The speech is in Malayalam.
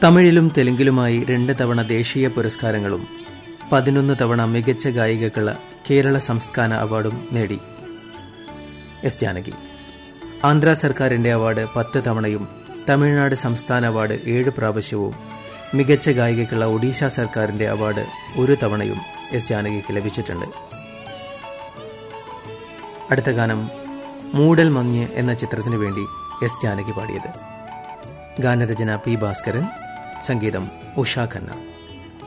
തമിഴിലും തെലുങ്കിലുമായി രണ്ട് തവണ ദേശീയ പുരസ്കാരങ്ങളും പതിനൊന്ന് തവണ മികച്ച ഗായികക്കുള്ള കേരള സംസ്ഥാന അവാർഡും നേടി എസ് ജാനകി ആന്ധ്ര സർക്കാരിന്റെ അവാർഡ് പത്ത് തവണയും തമിഴ്നാട് സംസ്ഥാന അവാർഡ് ഏഴ് പ്രാവശ്യവും മികച്ച ഗായികക്കുള്ള ഒഡീഷ സർക്കാരിന്റെ അവാർഡ് ഒരു തവണയും എസ് ജാനകിക്ക് ലഭിച്ചിട്ടുണ്ട് അടുത്ത ഗാനം മൂടൽ മങ്ങിയ എന്ന ചിത്രത്തിനു വേണ്ടി എസ് ജാനകി പാടിയത് ഗാനരചന പി ഭാസ്കരൻ സംഗീതം ഉഷാ ഖന്ന